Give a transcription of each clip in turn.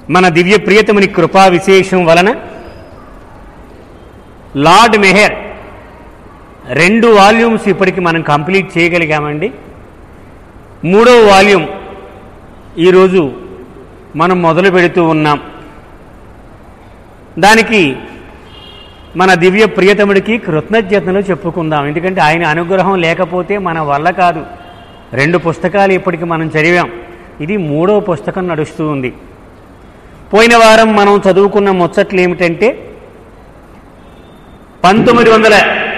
మన దివ్య ప్రియతముని కృపా విశేషం వలన లార్డ్ మెహర్ రెండు వాల్యూమ్స్ ఇప్పటికి మనం కంప్లీట్ చేయగలిగామండి మూడో వాల్యూమ్ ఈరోజు మనం మొదలు పెడుతూ ఉన్నాం దానికి మన దివ్య ప్రియతముడికి కృతజ్ఞతలు చెప్పుకుందాం ఎందుకంటే ఆయన అనుగ్రహం లేకపోతే మన వల్ల కాదు రెండు పుస్తకాలు ఇప్పటికి మనం చదివాం ఇది మూడో పుస్తకం నడుస్తూ ఉంది పోయిన వారం మనం చదువుకున్న ముచ్చట్లు ఏమిటంటే పంతొమ్మిది వందల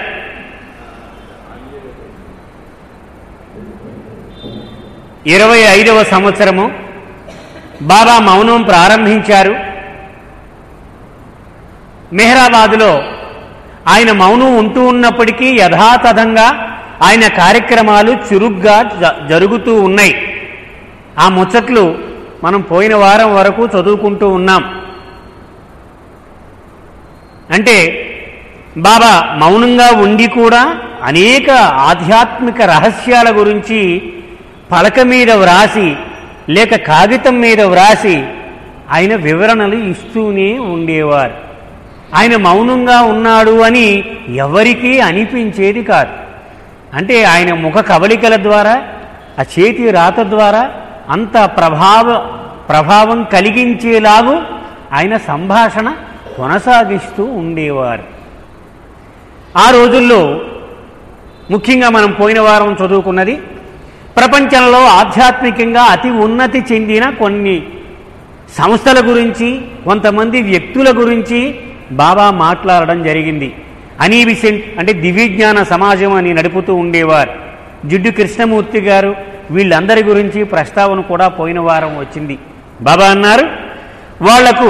ఇరవై ఐదవ సంవత్సరము బాబా మౌనం ప్రారంభించారు మెహరాబాదులో ఆయన మౌనం ఉంటూ ఉన్నప్పటికీ యథాతథంగా ఆయన కార్యక్రమాలు చురుగ్గా జ- జరుగుతూ ఉన్నాయి ఆ ముచ్చట్లు మనం పోయిన వారం వరకు చదువుకుంటూ ఉన్నాం అంటే బాబా మౌనంగా ఉండి కూడా అనేక ఆధ్యాత్మిక రహస్యాల గురించి పలక మీద వ్రాసి లేక కాగితం మీద వ్రాసి ఆయన వివరణలు ఇస్తూనే ఉండేవారు ఆయన మౌనంగా ఉన్నాడు అని ఎవరికీ అనిపించేది కాదు అంటే ఆయన ముఖ కవలికల ద్వారా ఆ చేతి రాత ద్వారా అంత ప్రభావ ప్రభావం కలిగించేలాగు ఆయన సంభాషణ కొనసాగిస్తూ ఉండేవారు ఆ రోజుల్లో ముఖ్యంగా మనం పోయిన వారం చదువుకున్నది ప్రపంచంలో ఆధ్యాత్మికంగా అతి ఉన్నతి చెందిన కొన్ని సంస్థల గురించి కొంతమంది వ్యక్తుల గురించి బాబా మాట్లాడడం జరిగింది అనీ విసెంట్ అంటే దివ్యజ్ఞాన సమాజం అని నడుపుతూ ఉండేవారు జిడ్డు కృష్ణమూర్తి గారు వీళ్ళందరి గురించి ప్రస్తావన కూడా పోయిన వారం వచ్చింది బాబా అన్నారు వాళ్లకు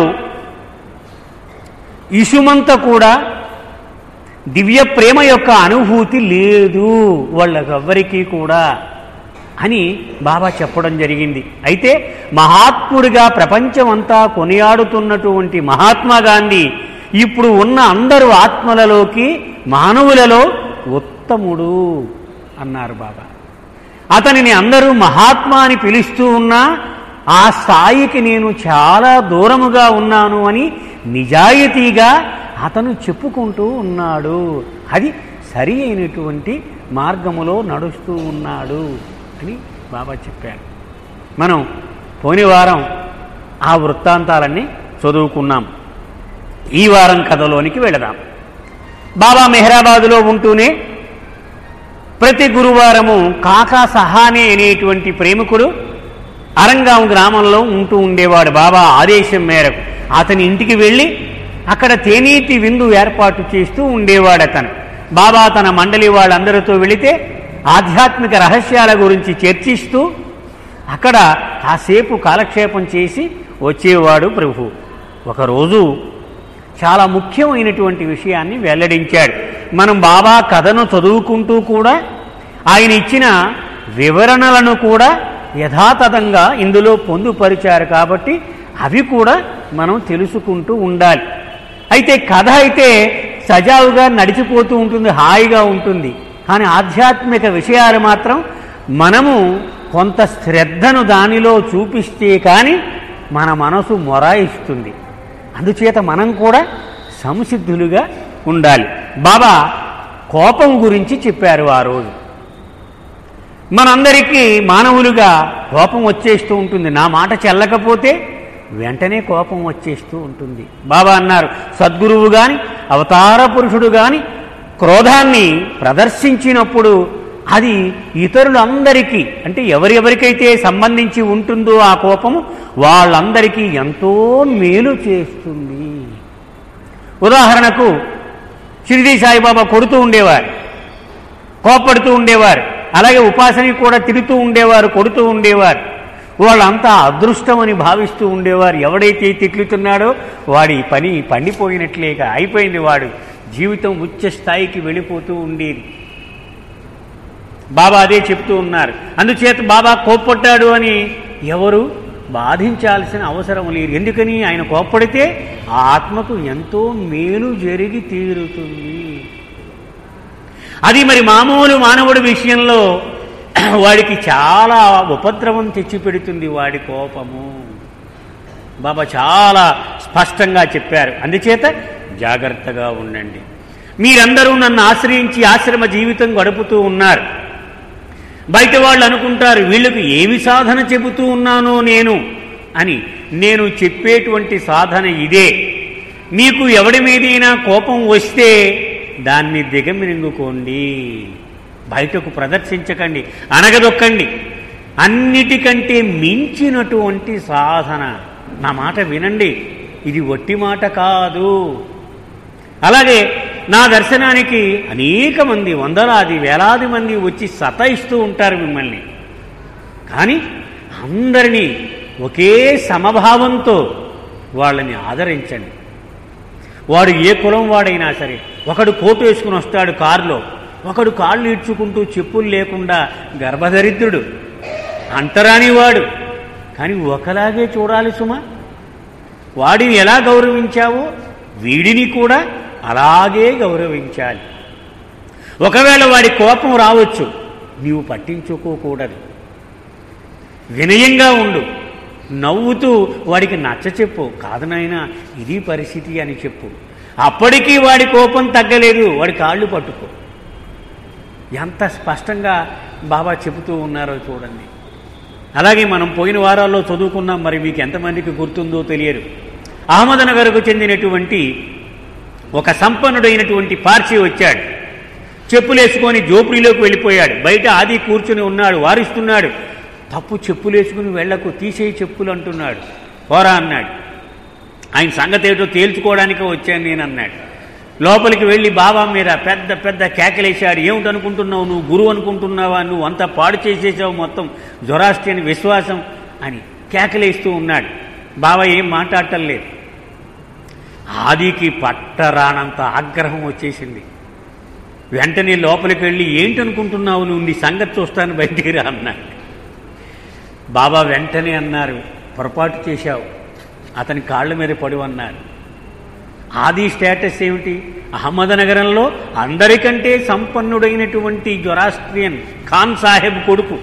ఇసుమంత కూడా దివ్య ప్రేమ యొక్క అనుభూతి లేదు వాళ్ళకెవ్వరికీ కూడా అని బాబా చెప్పడం జరిగింది అయితే మహాత్ముడిగా ప్రపంచమంతా కొనియాడుతున్నటువంటి మహాత్మా గాంధీ ఇప్పుడు ఉన్న అందరు ఆత్మలలోకి మానవులలో ఉత్తముడు అన్నారు బాబా అతనిని అందరూ మహాత్మా అని పిలుస్తూ ఉన్నా ఆ స్థాయికి నేను చాలా దూరముగా ఉన్నాను అని నిజాయితీగా అతను చెప్పుకుంటూ ఉన్నాడు అది సరి అయినటువంటి మార్గములో నడుస్తూ ఉన్నాడు అని బాబా చెప్పారు మనం పోయిన వారం ఆ వృత్తాంతాలన్నీ చదువుకున్నాం ఈ వారం కథలోనికి వెళదాం బాబా మెహరాబాదులో ఉంటూనే ప్రతి గురువారము కాకా సహానే అనేటువంటి ప్రేమికుడు అరంగాం గ్రామంలో ఉంటూ ఉండేవాడు బాబా ఆదేశం మేరకు అతని ఇంటికి వెళ్ళి అక్కడ తేనీటి విందు ఏర్పాటు చేస్తూ ఉండేవాడు అతను బాబా తన మండలి వాళ్ళందరితో వెళితే ఆధ్యాత్మిక రహస్యాల గురించి చర్చిస్తూ అక్కడ కాసేపు కాలక్షేపం చేసి వచ్చేవాడు ప్రభు ఒకరోజు చాలా ముఖ్యమైనటువంటి విషయాన్ని వెల్లడించాడు మనం బాబా కథను చదువుకుంటూ కూడా ఆయన ఇచ్చిన వివరణలను కూడా యథాతథంగా ఇందులో పొందుపరిచారు కాబట్టి అవి కూడా మనం తెలుసుకుంటూ ఉండాలి అయితే కథ అయితే సజావుగా నడిచిపోతూ ఉంటుంది హాయిగా ఉంటుంది కానీ ఆధ్యాత్మిక విషయాలు మాత్రం మనము కొంత శ్రద్ధను దానిలో చూపిస్తే కానీ మన మనసు మొరాయిస్తుంది అందుచేత మనం కూడా సంసిద్ధులుగా ఉండాలి బాబా కోపం గురించి చెప్పారు ఆ రోజు మనందరికీ మానవులుగా కోపం వచ్చేస్తూ ఉంటుంది నా మాట చెల్లకపోతే వెంటనే కోపం వచ్చేస్తూ ఉంటుంది బాబా అన్నారు సద్గురువు గాని అవతార పురుషుడు గాని క్రోధాన్ని ప్రదర్శించినప్పుడు అది ఇతరులందరికీ అంటే ఎవరెవరికైతే సంబంధించి ఉంటుందో ఆ కోపము వాళ్ళందరికీ ఎంతో మేలు చేస్తుంది ఉదాహరణకు షిరిడి సాయిబాబా కొడుతూ ఉండేవారు కోపడుతూ ఉండేవారు అలాగే ఉపాసని కూడా తిడుతూ ఉండేవారు కొడుతూ ఉండేవారు వాళ్ళంతా అదృష్టం అని భావిస్తూ ఉండేవారు ఎవడైతే తిట్లుతున్నాడో వాడి పని పండిపోయినట్లేక అయిపోయింది వాడు జీవితం ఉచ్చ స్థాయికి వెళ్ళిపోతూ ఉండేది బాబా అదే చెప్తూ ఉన్నారు అందుచేత బాబా కోప్పట్టాడు అని ఎవరు బాధించాల్సిన అవసరం లేదు ఎందుకని ఆయన కోప్పడితే ఆ ఆత్మకు ఎంతో మేలు జరిగి తీరుతుంది అది మరి మామూలు మానవుడి విషయంలో వాడికి చాలా ఉపద్రవం తెచ్చిపెడుతుంది వాడి కోపము బాబా చాలా స్పష్టంగా చెప్పారు అందుచేత జాగ్రత్తగా ఉండండి మీరందరూ నన్ను ఆశ్రయించి ఆశ్రమ జీవితం గడుపుతూ ఉన్నారు బయట వాళ్ళు అనుకుంటారు వీళ్ళకు ఏమి సాధన చెబుతూ ఉన్నానో నేను అని నేను చెప్పేటువంటి సాధన ఇదే మీకు ఎవడి మీదైనా కోపం వస్తే దాన్ని దిగమిరింగుకోండి బయటకు ప్రదర్శించకండి అనగదొక్కండి అన్నిటికంటే మించినటువంటి సాధన నా మాట వినండి ఇది ఒట్టి మాట కాదు అలాగే నా దర్శనానికి అనేక మంది వందలాది వేలాది మంది వచ్చి సతాయిస్తూ ఉంటారు మిమ్మల్ని కానీ అందరినీ ఒకే సమభావంతో వాళ్ళని ఆదరించండి వాడు ఏ కులం వాడైనా సరే ఒకడు కోటు వేసుకుని వస్తాడు కారులో ఒకడు కాళ్ళు ఈడ్చుకుంటూ చెప్పులు లేకుండా గర్భదరిద్రుడు అంటరాని వాడు కానీ ఒకలాగే చూడాలి సుమా వాడిని ఎలా గౌరవించావో వీడిని కూడా అలాగే గౌరవించాలి ఒకవేళ వాడి కోపం రావచ్చు నీవు పట్టించుకోకూడదు వినయంగా ఉండు నవ్వుతూ వాడికి నచ్చ చెప్పు కాదు నాయనా ఇది పరిస్థితి అని చెప్పు అప్పటికీ వాడి కోపం తగ్గలేదు వాడి కాళ్ళు పట్టుకో ఎంత స్పష్టంగా బాబా చెబుతూ ఉన్నారో చూడండి అలాగే మనం పోయిన వారాల్లో చదువుకున్నాం మరి మీకు ఎంతమందికి గుర్తుందో తెలియదు అహ్మదనగర్కు చెందినటువంటి ఒక సంపన్నుడైనటువంటి పార్సీ వచ్చాడు చెప్పులేసుకొని జోపురిలోకి వెళ్ళిపోయాడు బయట ఆది కూర్చుని ఉన్నాడు వారిస్తున్నాడు తప్పు చెప్పులేసుకుని వెళ్లకు తీసేయి చెప్పులు అంటున్నాడు పోరా అన్నాడు ఆయన సంగతి ఏటో తేల్చుకోవడానికే వచ్చాను నేను అన్నాడు లోపలికి వెళ్ళి బాబా మీద పెద్ద పెద్ద కేకలేశాడు ఏమిటనుకుంటున్నావు నువ్వు గురువు అనుకుంటున్నావా నువ్వు అంతా పాడు చేసేసావు మొత్తం జొరాస్ట్రియన్ విశ్వాసం అని కేకలేస్తూ ఉన్నాడు బాబా ఏం మాట్లాడటం లేదు ఆదికి పట్టరానంత ఆగ్రహం వచ్చేసింది వెంటనే లోపలికి వెళ్ళి ఏంటనుకుంటున్నావు నువ్వు నీ సంగతి చూస్తాను బయటికి రా అన్నాడు బాబా వెంటనే అన్నారు పొరపాటు చేశావు అతని కాళ్ళ మీద పడు అన్నారు ఆది స్టేటస్ ఏమిటి అహ్మదనగరంలో అందరికంటే సంపన్నుడైనటువంటి జొరాస్ట్రియన్ ఖాన్ సాహెబ్ కొడుకు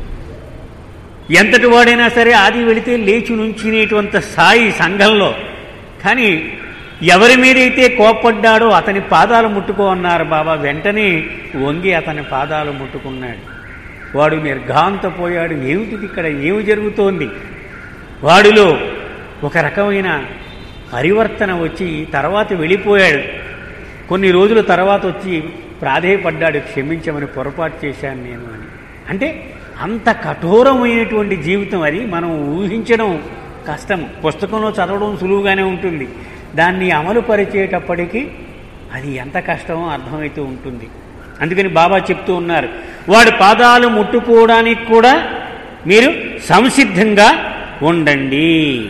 ఎంతటి వాడైనా సరే ఆది వెళితే లేచి నుంచినేటువంటి స్థాయి సంఘంలో కానీ ఎవరి మీదైతే కోప్పడ్డాడో అతని పాదాలు ముట్టుకో అన్నారు బాబా వెంటనే వంగి అతని పాదాలు ముట్టుకున్నాడు వాడు నిర్ఘాంతపోయాడు ఏమిటిది ఇక్కడ ఏమి జరుగుతోంది వాడిలో ఒక రకమైన పరివర్తన వచ్చి తర్వాత వెళ్ళిపోయాడు కొన్ని రోజుల తర్వాత వచ్చి ప్రాధేయపడ్డాడు క్షమించమని పొరపాటు చేశాను నేను అని అంటే అంత కఠోరమైనటువంటి జీవితం అది మనం ఊహించడం కష్టం పుస్తకంలో చదవడం సులువుగానే ఉంటుంది దాన్ని అమలు పరిచేటప్పటికీ అది ఎంత కష్టమో అర్థమవుతూ ఉంటుంది అందుకని బాబా చెప్తూ ఉన్నారు వాడి పాదాలు ముట్టుకోవడానికి కూడా మీరు సంసిద్ధంగా ఉండండి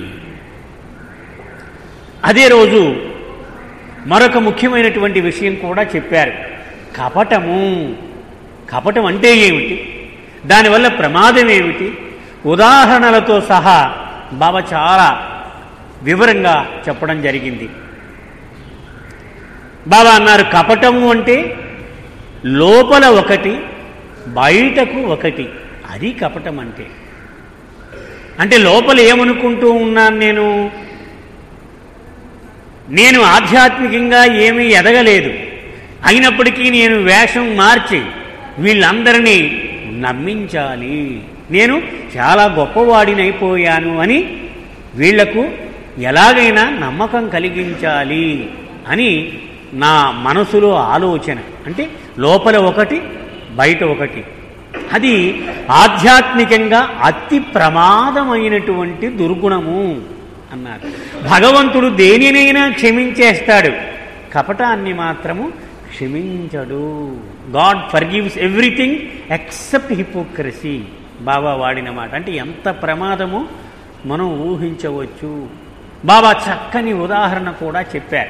అదే రోజు మరొక ముఖ్యమైనటువంటి విషయం కూడా చెప్పారు కపటము కపటం అంటే ఏమిటి దానివల్ల ప్రమాదం ఏమిటి ఉదాహరణలతో సహా బాబా చాలా వివరంగా చెప్పడం జరిగింది బాబా అన్నారు కపటము అంటే లోపల ఒకటి బయటకు ఒకటి అది కపటం అంటే అంటే లోపల ఏమనుకుంటూ ఉన్నాను నేను నేను ఆధ్యాత్మికంగా ఏమీ ఎదగలేదు అయినప్పటికీ నేను వేషం మార్చి వీళ్ళందరినీ నమ్మించాలి నేను చాలా గొప్పవాడినైపోయాను అని వీళ్లకు ఎలాగైనా నమ్మకం కలిగించాలి అని నా మనసులో ఆలోచన అంటే లోపల ఒకటి బయట ఒకటి అది ఆధ్యాత్మికంగా అతి ప్రమాదమైనటువంటి దుర్గుణము అన్నారు భగవంతుడు దేనినైనా క్షమించేస్తాడు కపటాన్ని మాత్రము క్షమించడు God forgives everything except hypocrisy Baba వాడిన మాట అంటే ఎంత ప్రమాదమో మనం ఊహించవచ్చు బాబా చక్కని ఉదాహరణ కూడా చెప్పారు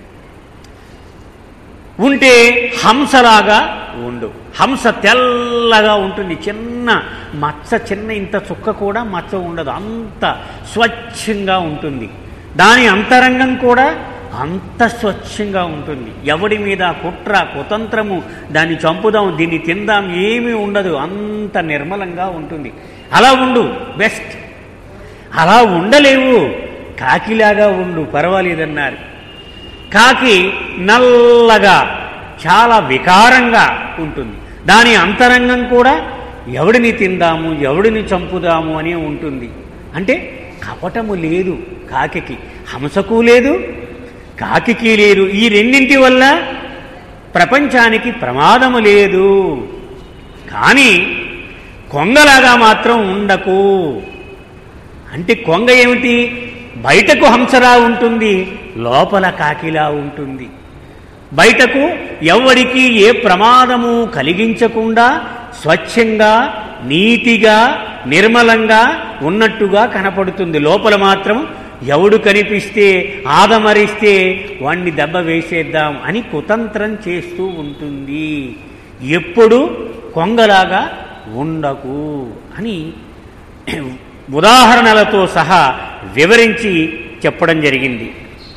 ఉంటే హంసలాగా ఉండు హంస తెల్లగా ఉంటుంది చిన్న మచ్చ చిన్న ఇంత చుక్క కూడా మచ్చ ఉండదు అంత స్వచ్ఛంగా ఉంటుంది దాని అంతరంగం కూడా అంత స్వచ్ఛంగా ఉంటుంది ఎవడి మీద కుట్ర కుతంత్రము దాన్ని చంపుదాం దీన్ని తిందాం ఏమీ ఉండదు అంత నిర్మలంగా ఉంటుంది అలా ఉండు బెస్ట్ అలా ఉండలేవు కాకిలాగా ఉండు పర్వాలేదన్నారు కాకి నల్లగా చాలా వికారంగా ఉంటుంది దాని అంతరంగం కూడా ఎవడిని తిందాము ఎవడిని చంపుదాము అని ఉంటుంది అంటే కపటము లేదు కాకికి హంసకు లేదు కాకికి లేదు ఈ రెండింటి వల్ల ప్రపంచానికి ప్రమాదము లేదు కానీ కొంగలాగా మాత్రం ఉండకు అంటే కొంగ ఏమిటి బయటకు హంసలా ఉంటుంది లోపల కాకిలా ఉంటుంది బయటకు ఎవరికి ఏ ప్రమాదము కలిగించకుండా స్వచ్ఛంగా నీతిగా నిర్మలంగా ఉన్నట్టుగా కనపడుతుంది లోపల మాత్రం ఎవడు కనిపిస్తే ఆదమరిస్తే వాణ్ణి దెబ్బ వేసేద్దాం అని కుతంత్రం చేస్తూ ఉంటుంది ఎప్పుడు కొంగలాగా ఉండకు అని ఉదాహరణలతో సహా వివరించి చెప్పడం జరిగింది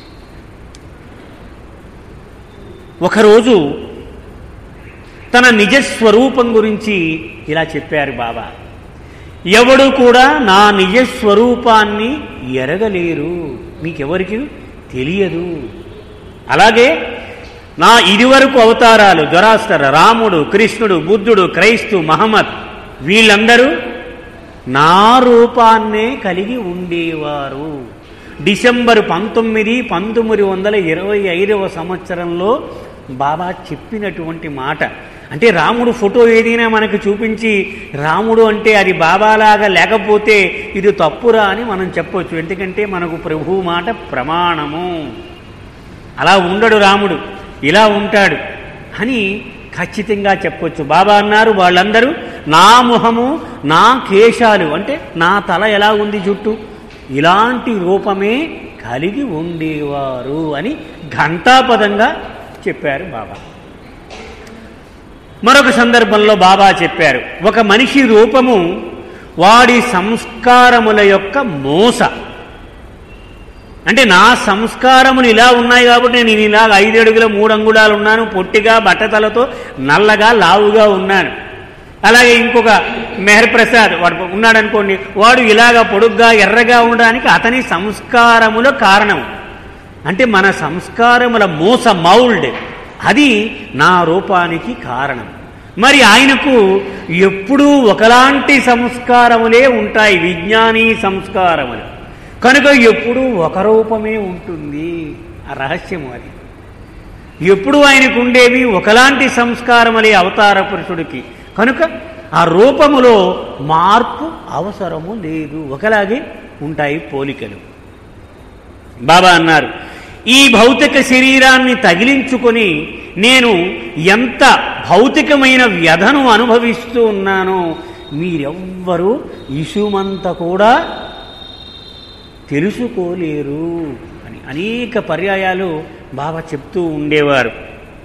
ఒకరోజు తన నిజస్వరూపం గురించి ఇలా చెప్పారు బాబా ఎవడు కూడా నా నిజస్వరూపాన్ని ఎరగలేరు మీకెవరికి తెలియదు అలాగే నా ఇదివరకు అవతారాలు దొరాస్తర రాముడు కృష్ణుడు బుద్ధుడు క్రైస్తు మహమ్మద్ వీళ్ళందరూ నా రూపాన్నే కలిగి ఉండేవారు డిసెంబర్ పంతొమ్మిది పంతొమ్మిది వందల ఇరవై ఐదవ సంవత్సరంలో బాబా చెప్పినటువంటి మాట అంటే రాముడు ఫోటో ఏదైనా మనకు చూపించి రాముడు అంటే అది బాబాలాగా లేకపోతే ఇది తప్పురా అని మనం చెప్పొచ్చు ఎందుకంటే మనకు ప్రభు మాట ప్రమాణము అలా ఉండడు రాముడు ఇలా ఉంటాడు అని ఖచ్చితంగా చెప్పొచ్చు బాబా అన్నారు వాళ్ళందరూ నా ముఖము నా కేశాలు అంటే నా తల ఎలా ఉంది జుట్టు ఇలాంటి రూపమే కలిగి ఉండేవారు అని ఘంటాపదంగా చెప్పారు బాబా మరొక సందర్భంలో బాబా చెప్పారు ఒక మనిషి రూపము వాడి సంస్కారముల యొక్క మోస అంటే నా సంస్కారములు ఇలా ఉన్నాయి కాబట్టి నేను ఇలా ఐదు అడుగుల మూడు అంగుళాలు ఉన్నాను పొట్టిగా బట్టతలతో నల్లగా లావుగా ఉన్నాను అలాగే ఇంకొక మెహర్ ప్రసాద్ వాడు ఉన్నాడు అనుకోండి వాడు ఇలాగ పొడుగ్గా ఎర్రగా ఉండడానికి అతని సంస్కారముల కారణం అంటే మన సంస్కారముల మోస మౌల్డ్ అది నా రూపానికి కారణం మరి ఆయనకు ఎప్పుడూ ఒకలాంటి సంస్కారములే ఉంటాయి విజ్ఞానీ సంస్కారములు కనుక ఎప్పుడూ ఒక రూపమే ఉంటుంది ఆ రహస్యం అది ఎప్పుడు ఆయనకు ఉండేవి ఒకలాంటి సంస్కారములే అవతార పురుషుడికి కనుక ఆ రూపములో మార్పు అవసరము లేదు ఒకలాగే ఉంటాయి పోలికలు బాబా అన్నారు ఈ భౌతిక శరీరాన్ని తగిలించుకొని నేను ఎంత భౌతికమైన వ్యధను అనుభవిస్తూ ఉన్నానో మీరెవ్వరూ ఇసుమంత కూడా తెలుసుకోలేరు అని అనేక పర్యాయాలు బాబా చెప్తూ ఉండేవారు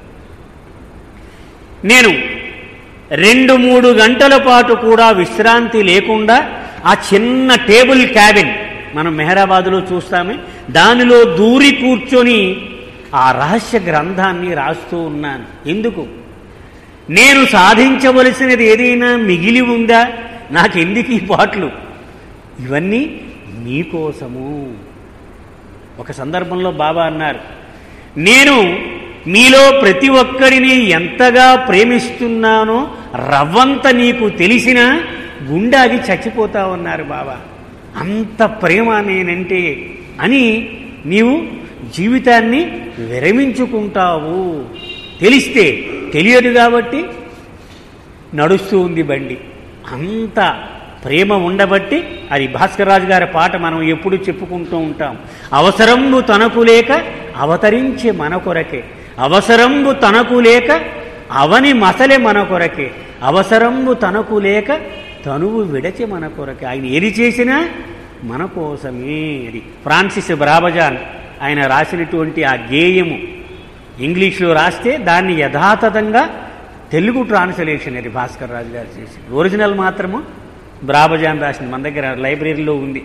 నేను రెండు మూడు గంటల పాటు కూడా విశ్రాంతి లేకుండా ఆ చిన్న టేబుల్ క్యాబిన్ మనం మెహరాబాదులో చూస్తామే దానిలో దూరి కూర్చొని ఆ రహస్య గ్రంథాన్ని రాస్తూ ఉన్నాను ఎందుకు నేను సాధించవలసినది ఏదైనా మిగిలి ఉందా నాకెందుకు ఈ పాటలు ఇవన్నీ మీకోసము ఒక సందర్భంలో బాబా అన్నారు నేను మీలో ప్రతి ఒక్కరిని ఎంతగా ప్రేమిస్తున్నానో రవ్వంత నీకు తెలిసినా గుండె అది చచ్చిపోతా ఉన్నారు బాబా అంత ప్రేమ నేనంటే అని నీవు జీవితాన్ని విరమించుకుంటావు తెలిస్తే తెలియదు కాబట్టి నడుస్తూ ఉంది బండి అంత ప్రేమ ఉండబట్టి అది భాస్కర్రాజు గారి పాట మనం ఎప్పుడు చెప్పుకుంటూ ఉంటాం అవసరంబు తనకు లేక అవతరించే మన కొరకే అవసరంబు తనకు లేక అవని మసలే మన కొరకే అవసరంబు తనకు లేక తనువు విడచి మన కొరకే ఆయన ఏది చేసినా మన కోసమే అది ఫ్రాన్సిస్ బ్రాబజాన్ ఆయన రాసినటువంటి ఆ గేయము ఇంగ్లీష్లో రాస్తే దాన్ని యథాతథంగా తెలుగు ట్రాన్స్లేషన్ అది భాస్కర్ రాజు గారు చేసి ఒరిజినల్ మాత్రము బ్రాబజాన్ రాసింది మన దగ్గర లైబ్రరీలో ఉంది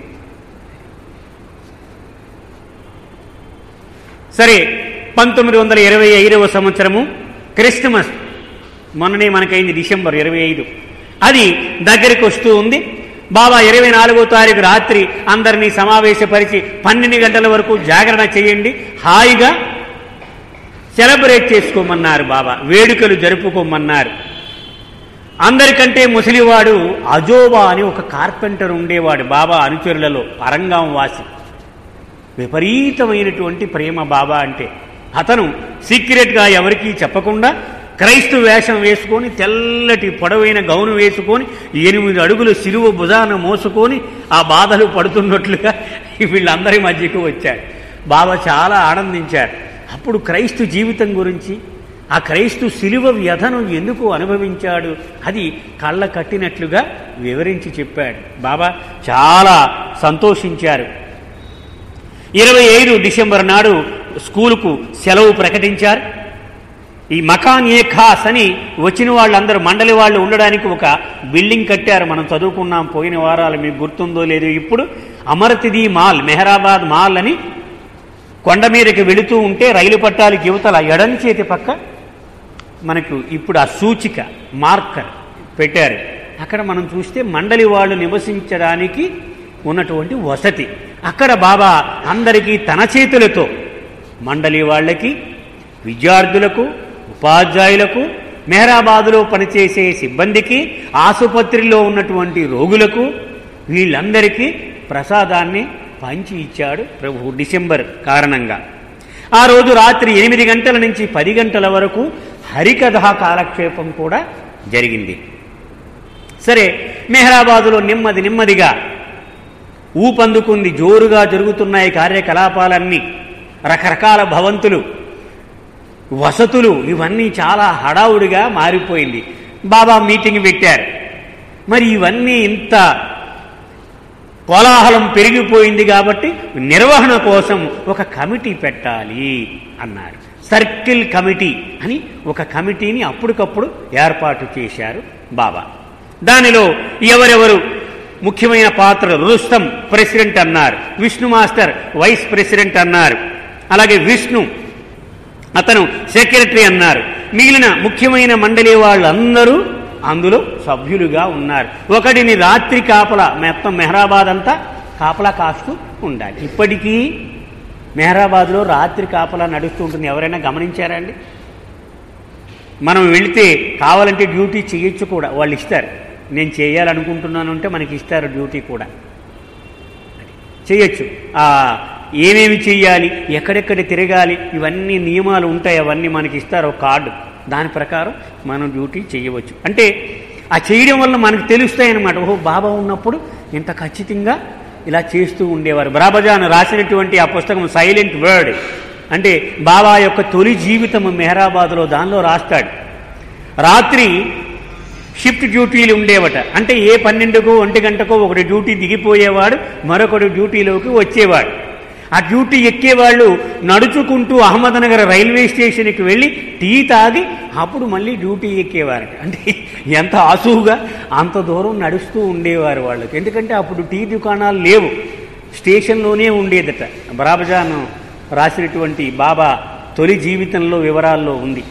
సరే పంతొమ్మిది వందల ఇరవై ఐదవ సంవత్సరము క్రిస్టమస్ మొన్ననే మనకైంది డిసెంబర్ ఇరవై ఐదు అది దగ్గరికి వస్తూ ఉంది బాబా ఇరవై నాలుగో తారీఖు రాత్రి అందరినీ సమావేశపరిచి పన్నెండు గంటల వరకు జాగరణ చేయండి హాయిగా సెలబ్రేట్ చేసుకోమన్నారు బాబా వేడుకలు జరుపుకోమన్నారు అందరికంటే ముసలివాడు అజోబా అని ఒక కార్పెంటర్ ఉండేవాడు బాబా అనుచరులలో అరంగాం వాసి విపరీతమైనటువంటి ప్రేమ బాబా అంటే అతను సీక్రెట్గా ఎవరికీ చెప్పకుండా క్రైస్తవ వేషం వేసుకొని తెల్లటి పొడవైన గౌను వేసుకొని ఎనిమిది అడుగులు సిలువ భుజాన మోసుకొని ఆ బాధలు పడుతున్నట్లుగా వీళ్ళందరి మధ్యకు వచ్చాడు బాబా చాలా ఆనందించారు అప్పుడు క్రైస్తు జీవితం గురించి ఆ క్రైస్తు సిలువ వ్యధను ఎందుకు అనుభవించాడు అది కళ్ళ కట్టినట్లుగా వివరించి చెప్పాడు బాబా చాలా సంతోషించారు ఇరవై ఐదు డిసెంబర్ నాడు స్కూలుకు సెలవు ప్రకటించారు ఈ మకాన్ ఏ ఖాస్ అని వచ్చిన వాళ్ళందరూ మండలి వాళ్ళు ఉండడానికి ఒక బిల్డింగ్ కట్టారు మనం చదువుకున్నాం పోయిన వారాలు మీకు గుర్తుందో లేదో ఇప్పుడు అమరతిది మాల్ మెహరాబాద్ మాల్ అని కొండ మీదకి వెళుతూ ఉంటే రైలు పట్టాలకి యువతల ఎడం చేతి పక్క మనకు ఇప్పుడు ఆ సూచిక మార్కర్ పెట్టారు అక్కడ మనం చూస్తే మండలి వాళ్ళు నివసించడానికి ఉన్నటువంటి వసతి అక్కడ బాబా అందరికీ తన చేతులతో మండలి వాళ్ళకి విద్యార్థులకు ఉపాధ్యాయులకు మెహరాబాదులో పనిచేసే సిబ్బందికి ఆసుపత్రిలో ఉన్నటువంటి రోగులకు వీళ్ళందరికీ ప్రసాదాన్ని పంచి ఇచ్చాడు ప్రభు డిసెంబర్ కారణంగా ఆ రోజు రాత్రి ఎనిమిది గంటల నుంచి పది గంటల వరకు హరికథా కాలక్షేపం కూడా జరిగింది సరే మెహరాబాదులో నెమ్మది నెమ్మదిగా ఊపందుకుంది జోరుగా జరుగుతున్నాయి కార్యకలాపాలన్నీ రకరకాల భవంతులు వసతులు ఇవన్నీ చాలా హడావుడిగా మారిపోయింది బాబా మీటింగ్ పెట్టారు మరి ఇవన్నీ ఇంత కోలాహలం పెరిగిపోయింది కాబట్టి నిర్వహణ కోసం ఒక కమిటీ పెట్టాలి అన్నారు సర్కిల్ కమిటీ అని ఒక కమిటీని అప్పటికప్పుడు ఏర్పాటు చేశారు బాబా దానిలో ఎవరెవరు ముఖ్యమైన పాత్ర రుస్తం ప్రెసిడెంట్ అన్నారు విష్ణు మాస్టర్ వైస్ ప్రెసిడెంట్ అన్నారు అలాగే విష్ణు అతను సెక్రటరీ అన్నారు మిగిలిన ముఖ్యమైన మండలి వాళ్ళందరూ అందులో సభ్యులుగా ఉన్నారు ఒకటిని రాత్రి కాపలా మొత్తం మెహరాబాద్ అంతా కాపలా కాస్తూ ఉండాలి ఇప్పటికీ మెహరాబాద్లో రాత్రి కాపలా నడుస్తూ ఉంటుంది ఎవరైనా గమనించారా అండి మనం వెళితే కావాలంటే డ్యూటీ చేయొచ్చు కూడా వాళ్ళు ఇస్తారు నేను చేయాలనుకుంటున్నాను అంటే మనకి ఇస్తారు డ్యూటీ కూడా చేయొచ్చు ఆ ఏమేమి చెయ్యాలి ఎక్కడెక్కడ తిరగాలి ఇవన్నీ నియమాలు ఉంటాయి అవన్నీ మనకి ఇస్తారు ఒక కార్డు దాని ప్రకారం మనం డ్యూటీ చేయవచ్చు అంటే ఆ చేయడం వల్ల మనకు తెలుస్తాయన్నమాట ఓహో బాబా ఉన్నప్పుడు ఇంత ఖచ్చితంగా ఇలా చేస్తూ ఉండేవారు బ్రాబజాన్ రాసినటువంటి ఆ పుస్తకం సైలెంట్ వర్డ్ అంటే బాబా యొక్క తొలి జీవితం మెహరాబాద్లో దానిలో రాస్తాడు రాత్రి షిఫ్ట్ డ్యూటీలు ఉండేవట అంటే ఏ పన్నెండుకో ఒంటి గంటకో ఒకటి డ్యూటీ దిగిపోయేవాడు మరొకటి డ్యూటీలోకి వచ్చేవాడు ఆ డ్యూటీ ఎక్కేవాళ్ళు నడుచుకుంటూ అహ్మద్నగర్ రైల్వే స్టేషన్కి వెళ్ళి టీ తాగి అప్పుడు మళ్ళీ డ్యూటీ ఎక్కేవారట అంటే ఎంత ఆసువుగా అంత దూరం నడుస్తూ ఉండేవారు వాళ్ళకి ఎందుకంటే అప్పుడు టీ దుకాణాలు లేవు స్టేషన్లోనే ఉండేదట బరాబజాన్ రాసినటువంటి బాబా తొలి జీవితంలో వివరాల్లో ఉంది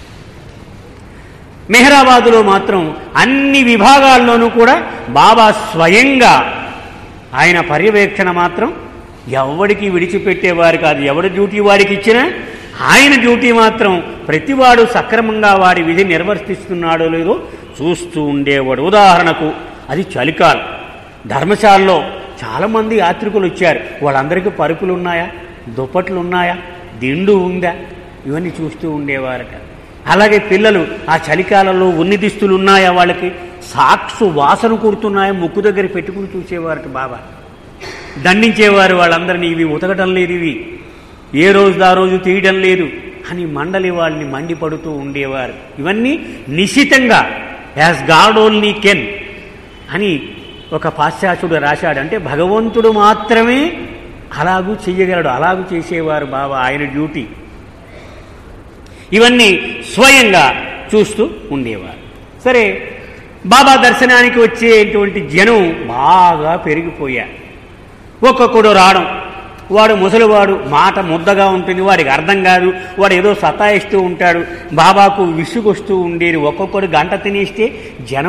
మెహరాబాదులో మాత్రం అన్ని విభాగాల్లోనూ కూడా బాబా స్వయంగా ఆయన పర్యవేక్షణ మాత్రం ఎవడికి విడిచిపెట్టేవారు కాదు ఎవడి డ్యూటీ వాడికి ఇచ్చినా ఆయన డ్యూటీ మాత్రం ప్రతివాడు సక్రమంగా వాడి విధి నిర్వర్తిస్తున్నాడో లేదో చూస్తూ ఉండేవాడు ఉదాహరణకు అది చలికాలం ధర్మశాలలో చాలామంది యాత్రికులు వచ్చారు వాళ్ళందరికీ పరుపులు ఉన్నాయా దుప్పట్లు ఉన్నాయా దిండు ఉందా ఇవన్నీ చూస్తూ ఉండేవారట అలాగే పిల్లలు ఆ చలికాలంలో ఉన్ని దిస్తులు ఉన్నాయా వాళ్ళకి సాక్షు వాసన కుడుతున్నాయా ముక్కు దగ్గర పెట్టుకుని చూసేవారట బాబా దండించేవారు వాళ్ళందరినీ ఇవి ఉతకటం లేదు ఇవి ఏ రోజు ఆ రోజు తీయడం లేదు అని మండలి వాళ్ళని మండిపడుతూ ఉండేవారు ఇవన్నీ నిశితంగా యాజ్ గాడ్ ఓన్లీ కెన్ అని ఒక పాశ్చాత్యుడు రాశాడు అంటే భగవంతుడు మాత్రమే అలాగూ చెయ్యగలడు అలాగూ చేసేవారు బాబా ఆయన డ్యూటీ ఇవన్నీ స్వయంగా చూస్తూ ఉండేవారు సరే బాబా దర్శనానికి వచ్చేటువంటి జనం బాగా పెరిగిపోయారు ఒక్కొక్కడు రావడం వాడు ముసలివాడు మాట ముద్దగా ఉంటుంది వాడికి అర్థం కాదు వాడు ఏదో సతాయిస్తూ ఉంటాడు బాబాకు విసుగొస్తూ ఉండేది ఒక్కొక్కడు గంట తినేస్తే జనం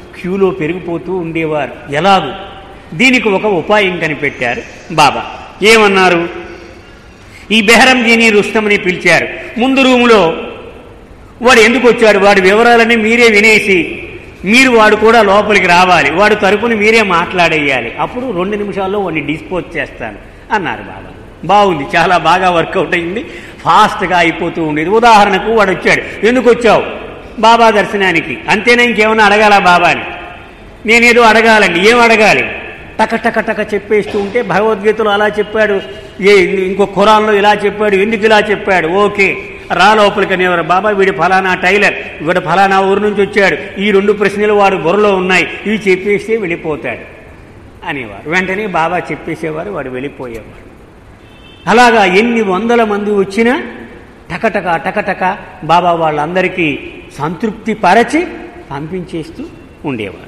క్యూలో పెరిగిపోతూ ఉండేవారు ఎలాగూ దీనికి ఒక ఉపాయం కనిపెట్టారు బాబా ఏమన్నారు ఈ బెహరంజీని రుస్తమని పిలిచారు ముందు రూములో వాడు ఎందుకు వచ్చాడు వాడి వివరాలన్నీ మీరే వినేసి మీరు వాడు కూడా లోపలికి రావాలి వాడు తరపున మీరే మాట్లాడేయాలి అప్పుడు రెండు నిమిషాల్లో వాడిని డిస్పోజ్ చేస్తాను అన్నారు బాబా బాగుంది చాలా బాగా వర్కౌట్ అయింది ఫాస్ట్గా అయిపోతూ ఉండేది ఉదాహరణకు వాడు వచ్చాడు ఎందుకు వచ్చావు బాబా దర్శనానికి అంతేనా ఇంకేమైనా అడగాల బాబాని నేనేదో అడగాలండి ఏం అడగాలి టక టక టక చెప్పేస్తూ ఉంటే భగవద్గీతలో అలా చెప్పాడు ఏ ఇంకో ఖురాన్లో ఇలా చెప్పాడు ఎందుకు ఇలా చెప్పాడు ఓకే రా లోపలికి అనేవారు బాబా వీడి ఫలానా టైలర్ వీడు ఫలానా ఊరు నుంచి వచ్చాడు ఈ రెండు ప్రశ్నలు వాడు బుర్రలో ఉన్నాయి ఇవి చెప్పేస్తే వెళ్ళిపోతాడు అనేవారు వెంటనే బాబా చెప్పేసేవారు వాడు వెళ్ళిపోయేవాడు అలాగా ఎన్ని వందల మంది వచ్చినా టకటక టకటక బాబా వాళ్ళందరికీ సంతృప్తి పరచి పంపించేస్తూ ఉండేవారు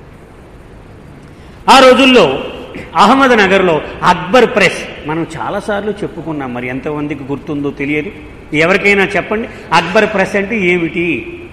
ఆ రోజుల్లో అహ్మద్ నగర్లో అక్బర్ ప్రెస్ మనం చాలాసార్లు చెప్పుకున్నాం మరి ఎంతమందికి గుర్తుందో తెలియదు ఎవరికైనా చెప్పండి అక్బర్ ప్రెస్ అంటే ఏమిటి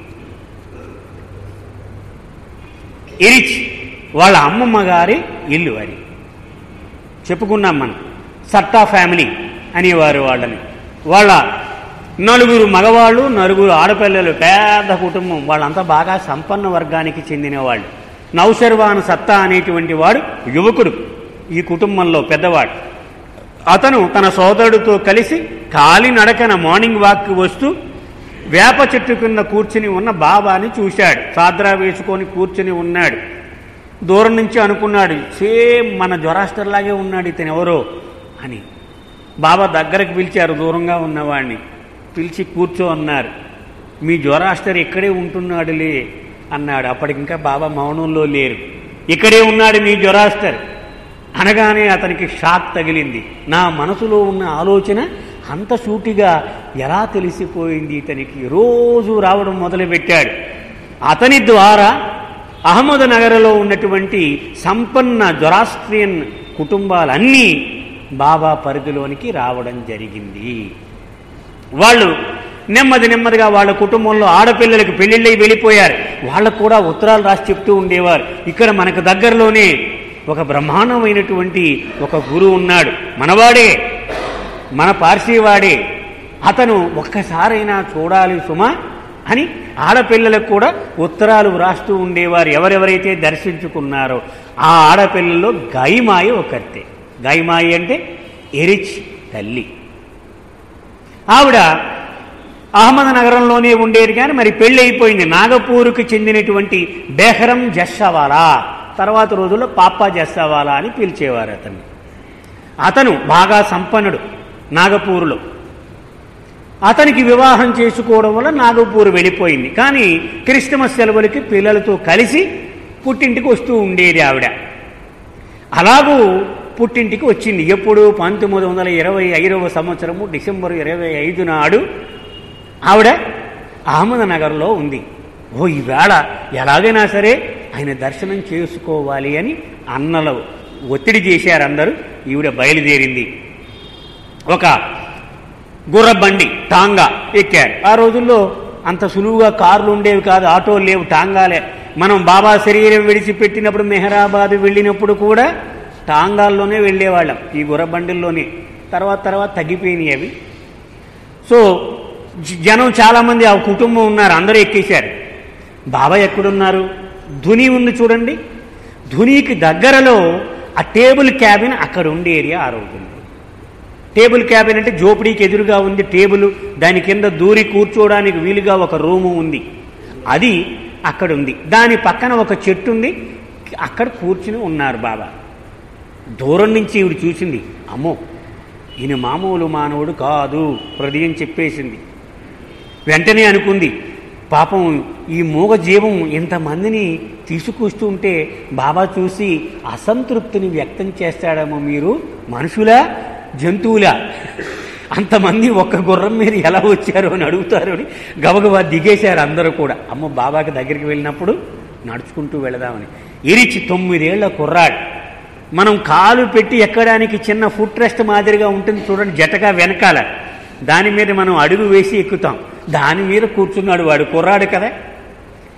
ఇరిచ్ వాళ్ళ అమ్మమ్మ గారి ఇల్లు అది చెప్పుకున్నాం మనం సట్టా ఫ్యామిలీ అనేవారు వాళ్ళని వాళ్ళ నలుగురు మగవాళ్ళు నలుగురు ఆడపిల్లలు పెద్ద కుటుంబం వాళ్ళంతా బాగా సంపన్న వర్గానికి చెందిన వాళ్ళు నౌషర్వాన్ సత్తా అనేటువంటి వాడు యువకుడు ఈ కుటుంబంలో పెద్దవాడు అతను తన సోదరుడితో కలిసి కాలినడకన మార్నింగ్ వాక్కి వస్తూ వేప చెట్టు కింద కూర్చుని ఉన్న బాబాని చూశాడు సాద్రా వేసుకొని కూర్చుని ఉన్నాడు దూరం నుంచి అనుకున్నాడు సేమ్ మన జ్వరాస్టర్లాగే ఉన్నాడు ఇతను ఎవరో అని బాబా దగ్గరకు పిలిచారు దూరంగా ఉన్నవాడిని పిలిచి కూర్చో అన్నారు మీ జ్వరాస్టర్ ఇక్కడే ఉంటున్నాడులే అన్నాడు అప్పటికింకా బాబా మౌనంలో లేరు ఇక్కడే ఉన్నాడు మీ జ్వరాస్టర్ అనగానే అతనికి షాక్ తగిలింది నా మనసులో ఉన్న ఆలోచన అంత సూటిగా ఎలా తెలిసిపోయింది ఇతనికి రోజు రావడం మొదలుపెట్టాడు అతని ద్వారా అహ్మద్ నగర్లో ఉన్నటువంటి సంపన్న జొరాస్ట్రియన్ కుటుంబాలన్నీ బాబా పరిధిలోనికి రావడం జరిగింది వాళ్ళు నెమ్మది నెమ్మదిగా వాళ్ళ కుటుంబంలో ఆడపిల్లలకు పెళ్లిళ్ళై వెళ్ళిపోయారు వాళ్ళకు కూడా ఉత్తరాలు రాసి చెప్తూ ఉండేవారు ఇక్కడ మనకు దగ్గరలోనే ఒక బ్రహ్మాండమైనటువంటి ఒక గురువు ఉన్నాడు మనవాడే మన పార్సీవాడే అతను ఒక్కసారైనా చూడాలి సుమా అని ఆడపిల్లలకు కూడా ఉత్తరాలు వ్రాస్తూ ఉండేవారు ఎవరెవరైతే దర్శించుకున్నారో ఆ ఆడపిల్లల్లో గాయిమాయి ఒకరితే గాయిమాయి అంటే ఎరిచ్ తల్లి ఆవిడ అహ్మద్ నగరంలోనే ఉండేది కానీ మరి పెళ్ళి అయిపోయింది నాగపూర్కు చెందినటువంటి బెహరం జస్సవాలా తర్వాత రోజుల్లో పాపా జస్సవాలా అని పిలిచేవారు అతన్ని అతను బాగా సంపన్నుడు నాగపూర్లో అతనికి వివాహం చేసుకోవడం వల్ల నాగపూర్ వెళ్ళిపోయింది కానీ క్రిస్టమస్ సెలవులకి పిల్లలతో కలిసి పుట్టింటికి వస్తూ ఉండేది ఆవిడ అలాగూ పుట్టింటికి వచ్చింది ఎప్పుడు పంతొమ్మిది వందల ఇరవై ఐదవ సంవత్సరము డిసెంబర్ ఇరవై ఐదు నాడు ఆవిడ అహ్మదనగర్లో ఉంది ఓ ఈవేళ ఎలాగైనా సరే ఆయన దర్శనం చేసుకోవాలి అని అన్నలు ఒత్తిడి చేశారు అందరూ ఈవిడ బయలుదేరింది ఒక గుర్రబండి టాంగా ఎక్కారు ఆ రోజుల్లో అంత సులువుగా కార్లు ఉండేవి కాదు ఆటోలు లేవు టాంగాలే మనం బాబా శరీరం విడిచిపెట్టినప్పుడు మెహరాబాద్ వెళ్ళినప్పుడు కూడా టాంగాల్లోనే వెళ్ళేవాళ్ళం ఈ గుర్రబండిల్లోనే తర్వాత తర్వాత తగ్గిపోయినాయి అవి సో జ- జనం చాలామంది ఆ కుటుంబం ఉన్నారు అందరూ ఎక్కేశారు బాబా ఎక్కడున్నారు ధుని ఉంది చూడండి ధునికి దగ్గరలో ఆ టేబుల్ క్యాబిన్ అక్కడ ఉండే ఏరియా ఆ రోజుల్లో టేబుల్ క్యాబిన్ అంటే జోపిడీకి ఎదురుగా ఉంది టేబుల్ దాని కింద దూరి కూర్చోవడానికి వీలుగా ఒక రూము ఉంది అది అక్కడ ఉంది దాని పక్కన ఒక చెట్టు ఉంది అక్కడ కూర్చుని ఉన్నారు బాబా దూరం నుంచి ఈవిడ చూసింది అమ్మో ఈయన మామూలు మానవుడు కాదు హృదయం చెప్పేసింది వెంటనే అనుకుంది పాపం ఈ మూగ జీవం ఇంతమందిని తీసుకొస్తూ ఉంటే బాబా చూసి అసంతృప్తిని వ్యక్తం చేస్తాడేమో మీరు మనుషులా జంతువులా అంతమంది ఒక్క గుర్రం మీద ఎలా వచ్చారు అని అడుగుతారు అని గబగబా దిగేశారు అందరూ కూడా అమ్మ బాబాకి దగ్గరికి వెళ్ళినప్పుడు నడుచుకుంటూ వెళదామని ఇరిచి తొమ్మిదేళ్ల కుర్రాడు మనం కాలు పెట్టి ఎక్కడానికి చిన్న ఫుట్ రెస్ట్ మాదిరిగా ఉంటుంది చూడండి జటగా వెనకాల దాని మీద మనం అడుగు వేసి ఎక్కుతాం దాని మీద కూర్చున్నాడు వాడు కుర్రాడు కదా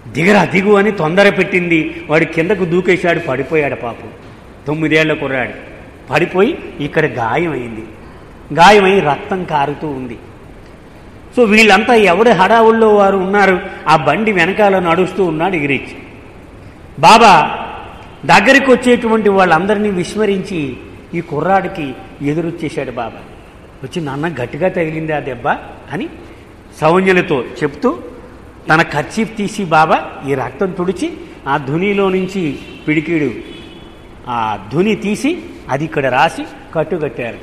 దిగరా దిగు అని తొందర పెట్టింది వాడు కిందకు దూకేశాడు పడిపోయాడు పాపం తొమ్మిదేళ్ల కుర్రాడు పడిపోయి ఇక్కడ గాయమైంది గాయమై రక్తం కారుతూ ఉంది సో వీళ్ళంతా ఎవరి హడావుల్లో వారు ఉన్నారు ఆ బండి వెనకాల నడుస్తూ ఉన్నాడు ఇగిరిచ్ బాబా దగ్గరికి వచ్చేటువంటి వాళ్ళందరినీ విస్మరించి ఈ కుర్రాడికి ఎదురొచ్చేశాడు బాబా వచ్చి నాన్న గట్టిగా తగిలింది ఆ దెబ్బ అని సౌజ్ఞలతో చెప్తూ తన ఖర్చీఫ్ తీసి బాబా ఈ రక్తం తుడిచి ఆ ధునిలో నుంచి పిడికిడు ఆ ధుని తీసి అది ఇక్కడ రాసి కట్టుకట్టారు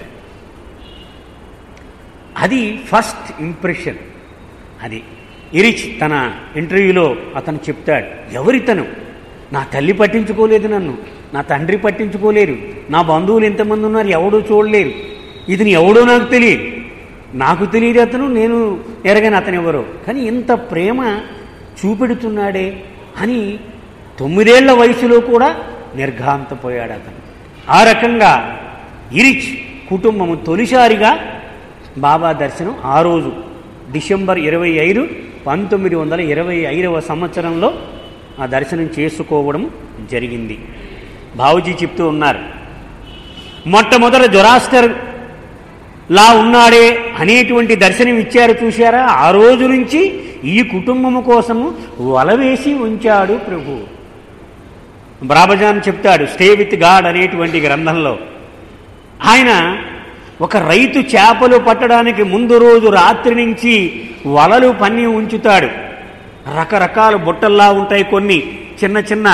అది ఫస్ట్ ఇంప్రెషన్ అది ఇరిచ్ తన ఇంటర్వ్యూలో అతను చెప్తాడు ఎవరితను నా తల్లి పట్టించుకోలేదు నన్ను నా తండ్రి పట్టించుకోలేరు నా బంధువులు ఎంతమంది ఉన్నారు ఎవడూ చూడలేరు ఇది ఎవడో నాకు తెలియదు నాకు తెలియదు అతను నేను ఎరగని అతను ఎవరో కానీ ఇంత ప్రేమ చూపెడుతున్నాడే అని తొమ్మిదేళ్ల వయసులో కూడా నిర్ఘాంతపోయాడు అతను ఆ రకంగా ఇరిచ్ కుటుంబము తొలిసారిగా బాబా దర్శనం ఆ రోజు డిసెంబర్ ఇరవై ఐదు పంతొమ్మిది వందల ఇరవై ఐదవ సంవత్సరంలో ఆ దర్శనం చేసుకోవడం జరిగింది బావుజీ చెప్తూ ఉన్నారు మొట్టమొదట జొరాస్టర్ లా ఉన్నాడే అనేటువంటి దర్శనం ఇచ్చారు చూశారా ఆ రోజు నుంచి ఈ కుటుంబము కోసము వలవేసి ఉంచాడు ప్రభు బ్రాబజాన్ చెప్తాడు స్టే విత్ గాడ్ అనేటువంటి గ్రంథంలో ఆయన ఒక రైతు చేపలు పట్టడానికి ముందు రోజు రాత్రి నుంచి వలలు పన్ని ఉంచుతాడు రకరకాల బుట్టల్లా ఉంటాయి కొన్ని చిన్న చిన్న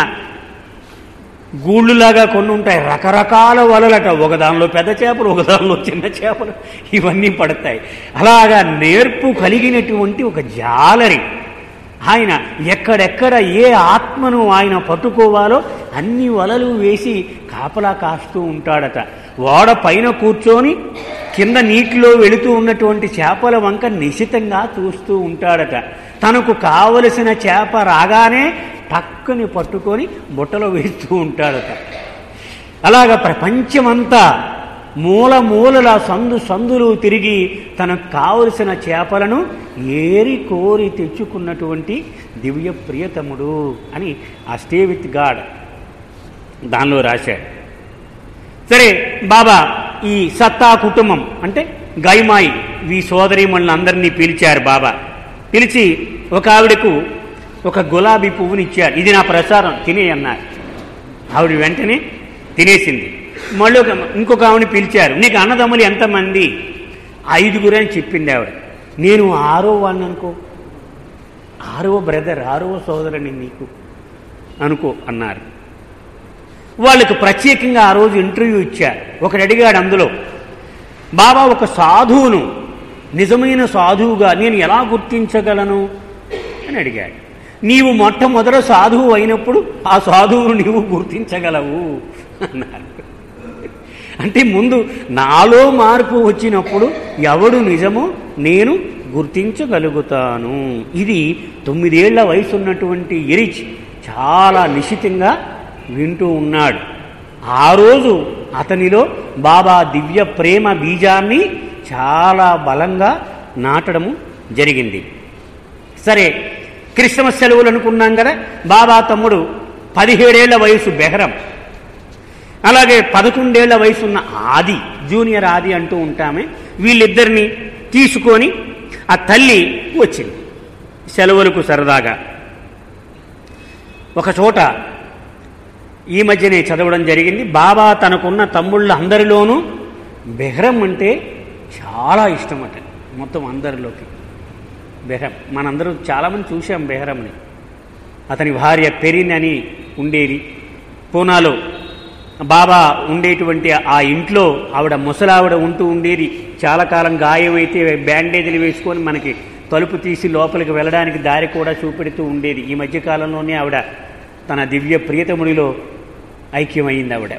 గూళ్ళులాగా కొన్ని ఉంటాయి రకరకాల వలలట ఒక దానిలో పెద్ద చేపలు ఒక దానిలో చిన్న చేపలు ఇవన్నీ పడతాయి అలాగా నేర్పు కలిగినటువంటి ఒక జాలరి ఆయన ఎక్కడెక్కడ ఏ ఆత్మను ఆయన పట్టుకోవాలో అన్ని వలలు వేసి కాపలా కాస్తూ ఉంటాడట ఓడ పైన కూర్చొని కింద నీటిలో వెళుతూ ఉన్నటువంటి చేపల వంక నిశితంగా చూస్తూ ఉంటాడట తనకు కావలసిన చేప రాగానే టక్కుని పట్టుకొని బుట్టలో వేస్తూ ఉంటాడట అలాగ ప్రపంచమంతా మూల మూలల సందు సందులు తిరిగి తనకు కావలసిన చేపలను ఏరి కోరి తెచ్చుకున్నటువంటి దివ్య ప్రియతముడు అని ఆ స్టే విత్ గాడ్ దానిలో రాశాడు సరే బాబా ఈ సత్తా కుటుంబం అంటే గైమాయి ఈ సోదరి అందరినీ పిలిచారు బాబా పిలిచి ఒక ఆవిడకు ఒక గులాబీ పువ్వుని ఇచ్చారు ఇది నా ప్రసారం తినే అన్నారు ఆవిడ వెంటనే తినేసింది మళ్ళీ ఒక ఇంకొక ఆవిడని పిలిచారు నీకు అన్నదమ్ములు ఎంతమంది ఐదుగురు అని చెప్పింది ఆవిడ నేను ఆరో వాడిని అనుకో ఆరో బ్రదర్ ఆరో సోదరుని నీకు అనుకో అన్నారు వాళ్ళకు ప్రత్యేకంగా ఆ రోజు ఇంటర్వ్యూ ఇచ్చారు ఒకడు అడిగాడు అందులో బాబా ఒక సాధువును నిజమైన సాధువుగా నేను ఎలా గుర్తించగలను అని అడిగాడు నీవు మొట్టమొదట సాధువు అయినప్పుడు ఆ సాధువును నీవు గుర్తించగలవు అన్నారు అంటే ముందు నాలో మార్పు వచ్చినప్పుడు ఎవడు నిజమో నేను గుర్తించగలుగుతాను ఇది తొమ్మిదేళ్ల వయసు ఉన్నటువంటి ఎరిచ్ చాలా నిశితంగా వింటూ ఉన్నాడు ఆ రోజు అతనిలో బాబా దివ్య ప్రేమ బీజాన్ని చాలా బలంగా నాటడము జరిగింది సరే క్రిస్మస్ సెలవులు అనుకున్నాం కదా బాబా తమ్ముడు పదిహేడేళ్ల వయసు బెహరం అలాగే పదకొండేళ్ల వయసు ఉన్న ఆది జూనియర్ ఆది అంటూ ఉంటామే వీళ్ళిద్దరిని తీసుకొని ఆ తల్లి వచ్చింది సెలవులకు సరదాగా ఒక చోట ఈ మధ్యనే చదవడం జరిగింది బాబా తనకున్న తమ్ముళ్ళ అందరిలోనూ బెహరం అంటే చాలా ఇష్టం అట మొత్తం అందరిలోకి బెహరం మనందరూ చాలామంది చూసాం బెహరంని అతని భార్య పెరిన్ అని ఉండేది పూనాలో బాబా ఉండేటువంటి ఆ ఇంట్లో ఆవిడ ముసలావిడ ఉంటూ ఉండేది చాలా కాలం గాయమైతే బ్యాండేజీలు వేసుకొని మనకి తలుపు తీసి లోపలికి వెళ్ళడానికి దారి కూడా చూపెడుతూ ఉండేది ఈ మధ్యకాలంలోనే ఆవిడ తన దివ్య ప్రియతముడిలో ఐక్యమైంది ఆవిడ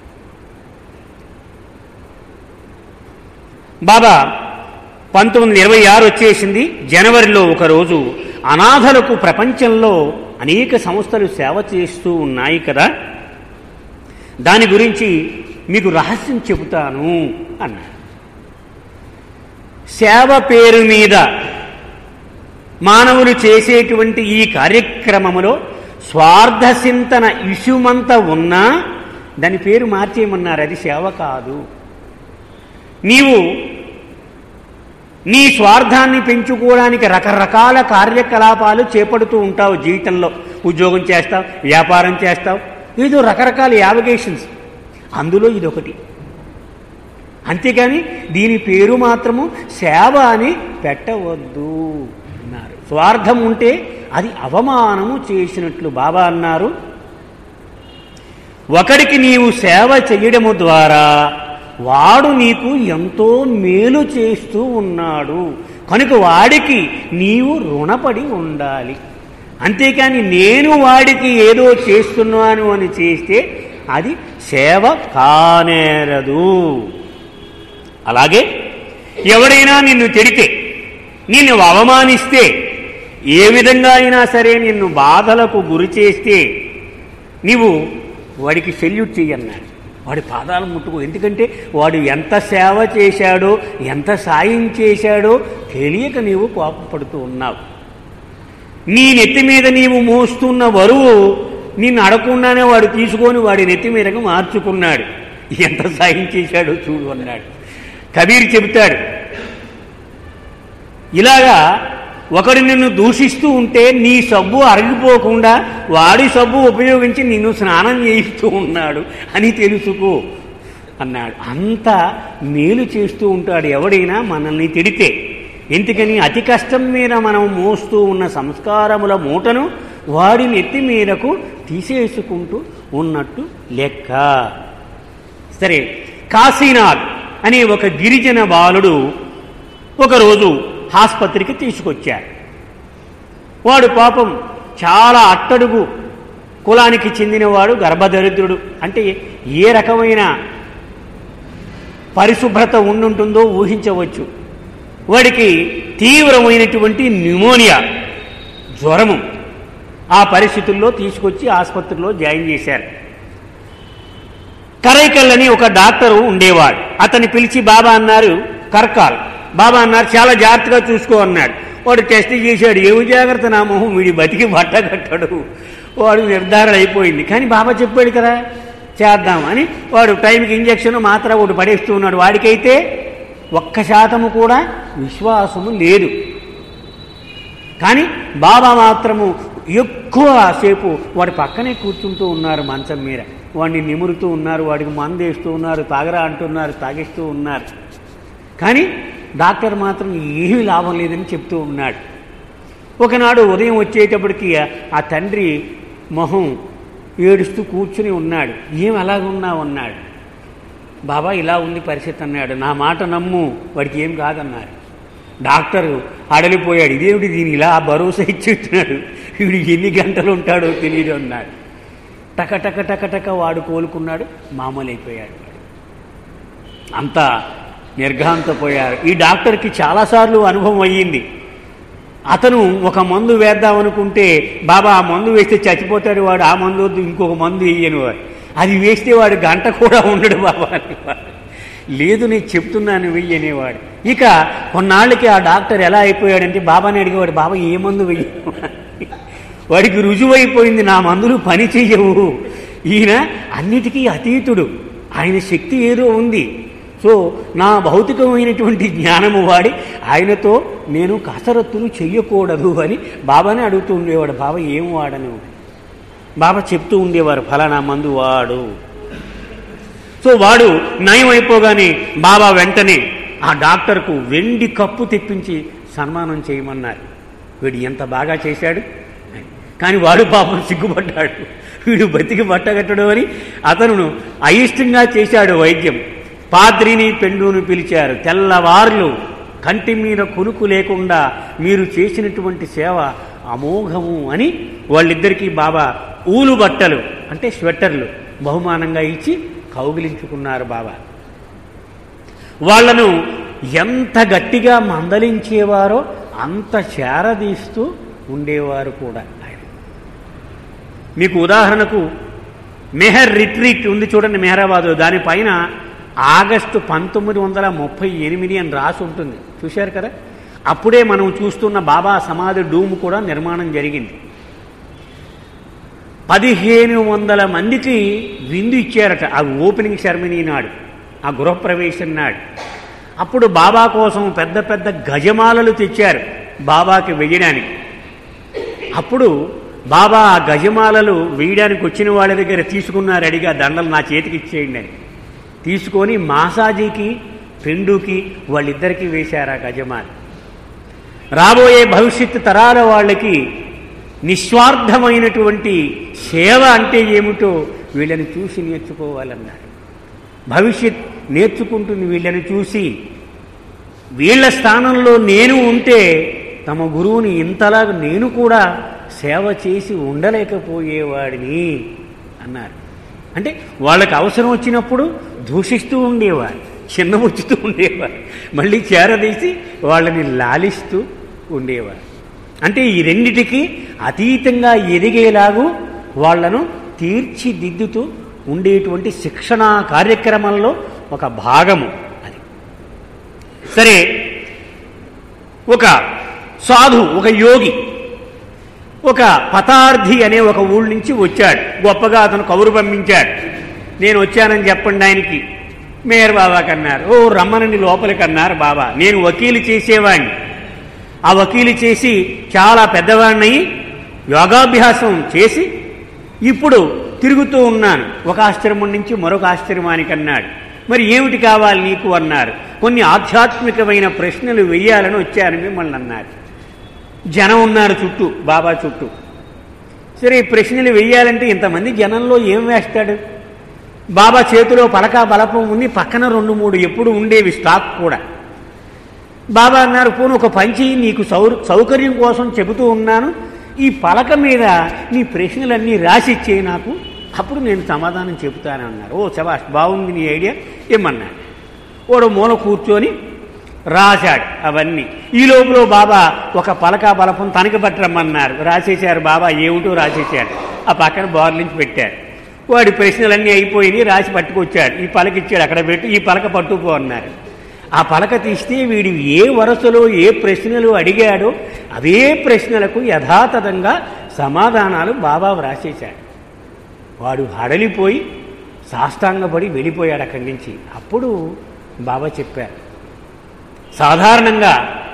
బాబా పంతొమ్మిది వందల ఇరవై ఆరు వచ్చేసింది జనవరిలో ఒకరోజు అనాథలకు ప్రపంచంలో అనేక సంస్థలు సేవ చేస్తూ ఉన్నాయి కదా దాని గురించి మీకు రహస్యం చెబుతాను అన్నాడు సేవ పేరు మీద మానవులు చేసేటువంటి ఈ కార్యక్రమములో స్వార్థ చింతన ఇసుమంత ఉన్నా దాని పేరు మార్చేయమన్నారు అది సేవ కాదు నీవు నీ స్వార్థాన్ని పెంచుకోవడానికి రకరకాల కార్యకలాపాలు చేపడుతూ ఉంటావు జీవితంలో ఉద్యోగం చేస్తావు వ్యాపారం చేస్తావు ఏదో రకరకాల యావిగేషన్స్ అందులో ఇదొకటి అంతేగాని దీని పేరు మాత్రము సేవ అని పెట్టవద్దు అన్నారు స్వార్థం ఉంటే అది అవమానము చేసినట్లు బాబా అన్నారు ఒకడికి నీవు సేవ చేయడము ద్వారా వాడు నీకు ఎంతో మేలు చేస్తూ ఉన్నాడు కనుక వాడికి నీవు రుణపడి ఉండాలి అంతేకాని నేను వాడికి ఏదో చేస్తున్నాను అని చేస్తే అది సేవ కానేరదు అలాగే ఎవడైనా నిన్ను తిడితే నిన్ను అవమానిస్తే ఏ విధంగా అయినా సరే నిన్ను బాధలకు గురి చేస్తే నీవు వాడికి సెల్యూట్ చెయ్యన్నాడు వాడి పాదాలు ముట్టుకో ఎందుకంటే వాడు ఎంత సేవ చేశాడో ఎంత సాయం చేశాడో తెలియక నీవు కోపపడుతూ ఉన్నావు నీ నెత్తి మీద నీవు మోస్తున్న బరువు నిన్ను అడగకుండానే వాడు తీసుకొని వాడి నెత్తి మీదకు మార్చుకున్నాడు ఎంత సాయం చేశాడో చూడు అన్నాడు కబీర్ చెబుతాడు ఇలాగా ఒకడు నిన్ను దూషిస్తూ ఉంటే నీ సబ్బు అరిగిపోకుండా వాడి సబ్బు ఉపయోగించి నిన్ను స్నానం చేయిస్తూ ఉన్నాడు అని తెలుసుకో అన్నాడు అంత మేలు చేస్తూ ఉంటాడు ఎవడైనా మనల్ని తిడితే ఎందుకని అతి కష్టం మీద మనం మోస్తూ ఉన్న సంస్కారముల మూటను వాడి నెత్తి మీదకు తీసేసుకుంటూ ఉన్నట్టు లెక్క సరే కాశీనాథ్ అనే ఒక గిరిజన బాలుడు ఒకరోజు ఆసుపత్రికి తీసుకొచ్చారు వాడు పాపం చాలా అట్టడుగు కులానికి చెందినవాడు గర్భదరిద్రుడు అంటే ఏ రకమైన పరిశుభ్రత ఉండుంటుందో ఊహించవచ్చు వాడికి తీవ్రమైనటువంటి న్యూమోనియా జ్వరము ఆ పరిస్థితుల్లో తీసుకొచ్చి ఆసుపత్రిలో జాయిన్ చేశారు కరైకల్ అని ఒక డాక్టరు ఉండేవాడు అతన్ని పిలిచి బాబా అన్నారు కర్కాల్ బాబా అన్నారు చాలా జాగ్రత్తగా చూసుకో అన్నాడు వాడు టెస్ట్ చేశాడు ఏమి జాగ్రత్త నా మొహం వీడి బతికి బట్ట కట్టాడు వాడు నిర్ధారణ అయిపోయింది కానీ బాబా చెప్పాడు కదా చేద్దాం అని వాడు టైంకి ఇంజక్షన్ మాత్ర ఒకటి పడేస్తూ ఉన్నాడు వాడికైతే ఒక్క శాతము కూడా విశ్వాసము లేదు కానీ బాబా మాత్రము ఎక్కువ సేపు వాడి పక్కనే కూర్చుంటూ ఉన్నారు మంచం మీద వాడిని నిమురుతూ ఉన్నారు వాడికి మందు వేస్తూ ఉన్నారు తాగరా అంటున్నారు తాగిస్తూ ఉన్నారు కానీ డాక్టర్ మాత్రం ఏమీ లాభం లేదని చెప్తూ ఉన్నాడు ఒకనాడు ఉదయం వచ్చేటప్పటికి ఆ తండ్రి మొహం ఏడుస్తూ కూర్చుని ఉన్నాడు ఏం అలాగున్నావు అన్నాడు బాబా ఇలా ఉంది పరిస్థితి అన్నాడు నా మాట నమ్ము వాడికి ఏం కాదన్నారు డాక్టరు అడలిపోయాడు ఇదేమిటి దీని ఇలా భరోసా ఇచ్చేస్తున్నాడు వీడు ఎన్ని గంటలు ఉంటాడో తెలియదు అన్నాడు టక టక టక టక వాడు కోలుకున్నాడు మామూలైపోయాడు అంతా నిర్ఘాంతపోయారు ఈ డాక్టర్కి చాలాసార్లు అనుభవం అయ్యింది అతను ఒక మందు వేద్దాం అనుకుంటే బాబా ఆ మందు వేస్తే చచ్చిపోతాడు వాడు ఆ మందు వద్దు ఇంకొక మందు వేయను వాడు అది వేస్తే వాడు గంట కూడా ఉండడు బాబా అనేవాడు లేదు నేను చెప్తున్నాను వెయ్యి అనేవాడు ఇక కొన్నాళ్ళకి ఆ డాక్టర్ ఎలా అయిపోయాడంటే బాబాని అడిగేవాడు బాబా ఏ మందు వెయ్యి వాడికి రుజువైపోయింది నా మందులు పని చెయ్యవు ఈయన అన్నిటికీ అతీతుడు ఆయన శక్తి ఏదో ఉంది సో నా భౌతికమైనటువంటి జ్ఞానము వాడి ఆయనతో నేను కసరత్తులు చెయ్యకూడదు అని బాబానే అడుగుతూ ఉండేవాడు బాబా ఏం వాడను బాబా చెప్తూ ఉండేవారు ఫలానా మందు వాడు సో వాడు నయం అయిపోగానే బాబా వెంటనే ఆ డాక్టర్కు వెండి కప్పు తెప్పించి సన్మానం చేయమన్నారు వీడు ఎంత బాగా చేశాడు కానీ వాడు పాపం సిగ్గుపడ్డాడు వీడు బతికి బట్టగట్టడం అని అతను అయిష్టంగా చేశాడు వైద్యం పాద్రిని పెండును పిలిచారు తెల్లవార్లు కంటి మీద కొనుకు లేకుండా మీరు చేసినటువంటి సేవ అమోఘము అని వాళ్ళిద్దరికీ బాబా ఊలు బట్టలు అంటే స్వెట్టర్లు బహుమానంగా ఇచ్చి కౌగిలించుకున్నారు బాబా వాళ్లను ఎంత గట్టిగా మందలించేవారో అంత చేరదీస్తూ ఉండేవారు కూడా ఆయన మీకు ఉదాహరణకు మెహర్ రిట్రీట్ ఉంది చూడండి మెహరాబాదు దానిపైన ఆగస్టు పంతొమ్మిది వందల ముప్పై ఎనిమిది అని రాసి ఉంటుంది చూశారు కదా అప్పుడే మనం చూస్తున్న బాబా సమాధి డూమ్ కూడా నిర్మాణం జరిగింది పదిహేను వందల మందికి విందు ఇచ్చారట ఆ ఓపెనింగ్ సెరమనీ నాడు ఆ గృహప్రవేశం నాడు అప్పుడు బాబా కోసం పెద్ద పెద్ద గజమాలలు తెచ్చారు బాబాకి వెయ్యడానికి అప్పుడు బాబా ఆ గజమాలలు వేయడానికి వచ్చిన వాళ్ళ దగ్గర తీసుకున్నారు అడిగా దండలు నా చేతికి ఇచ్చేయండి అని తీసుకొని మాసాజీకి పెండుకి వాళ్ళిద్దరికీ వేశారు ఆ గజమాల రాబోయే భవిష్యత్తు తరాల వాళ్ళకి నిస్వార్థమైనటువంటి సేవ అంటే ఏమిటో వీళ్ళని చూసి నేర్చుకోవాలన్నారు భవిష్యత్ నేర్చుకుంటుంది వీళ్ళని చూసి వీళ్ళ స్థానంలో నేను ఉంటే తమ గురువుని ఇంతలా నేను కూడా సేవ చేసి ఉండలేకపోయేవాడిని అన్నారు అంటే వాళ్ళకి అవసరం వచ్చినప్పుడు దూషిస్తూ ఉండేవారు చిన్నముచ్చుతూ ఉండేవారు మళ్ళీ చేరదీసి వాళ్ళని లాలిస్తూ ఉండేవారు అంటే ఈ రెండిటికి అతీతంగా ఎదిగేలాగూ వాళ్లను తీర్చిదిద్దుతూ ఉండేటువంటి శిక్షణా కార్యక్రమంలో ఒక భాగము అది సరే ఒక సాధు ఒక యోగి ఒక పతార్థి అనే ఒక ఊళ్ళ నుంచి వచ్చాడు గొప్పగా అతను కబురు పంపించాడు నేను వచ్చానని చెప్పండి ఆయనకి మేయర్ బాబాకి అన్నారు ఓ రమ్మనని లోపలికి అన్నారు బాబా నేను వకీలు చేసేవాడిని ఆ వకీలు చేసి చాలా పెద్దవాడిని యోగాభ్యాసం చేసి ఇప్పుడు తిరుగుతూ ఉన్నాను ఒక ఆశ్రమం నుంచి మరొక ఆశ్రమానికి అన్నాడు మరి ఏమిటి కావాలి నీకు అన్నారు కొన్ని ఆధ్యాత్మికమైన ప్రశ్నలు వెయ్యాలని వచ్చాను మిమ్మల్ని అన్నారు జనం ఉన్నారు చుట్టూ బాబా చుట్టూ సరే ఈ ప్రశ్నలు వెయ్యాలంటే ఇంతమంది జనంలో ఏం వేస్తాడు బాబా చేతిలో పలక బలపం ఉంది పక్కన రెండు మూడు ఎప్పుడు ఉండేవి స్టాక్ కూడా బాబా అన్నారు పోను ఒక పంచి నీకు సౌ సౌకర్యం కోసం చెబుతూ ఉన్నాను ఈ పలక మీద నీ ప్రశ్నలన్నీ రాసిచ్చే నాకు అప్పుడు నేను సమాధానం చెబుతాను అన్నారు ఓ శబాష్ బాగుంది నీ ఐడియా ఏమన్నాడు ఓడు మూల కూర్చొని రాశాడు అవన్నీ ఈ లోపల బాబా ఒక పలక బలపం తనకి పట్టరమ్మన్నారు రాసేశారు బాబా ఏమిటో రాసేశాడు ఆ పక్కన బోర్లించి పెట్టాడు వాడి ప్రశ్నలన్నీ అయిపోయినాయి రాసి పట్టుకొచ్చాడు ఈ పలక ఇచ్చాడు అక్కడ పెట్టి ఈ పలక పట్టుకుపో అన్నారు ఆ పలక తీస్తే వీడు ఏ వరుసలో ఏ ప్రశ్నలు అడిగాడో అవే ప్రశ్నలకు యథాతథంగా సమాధానాలు బాబా వ్రాసేశాడు వాడు హడలిపోయి సాష్టాంగపడి వెళ్ళిపోయాడు అక్కడి నుంచి అప్పుడు బాబా చెప్పారు సాధారణంగా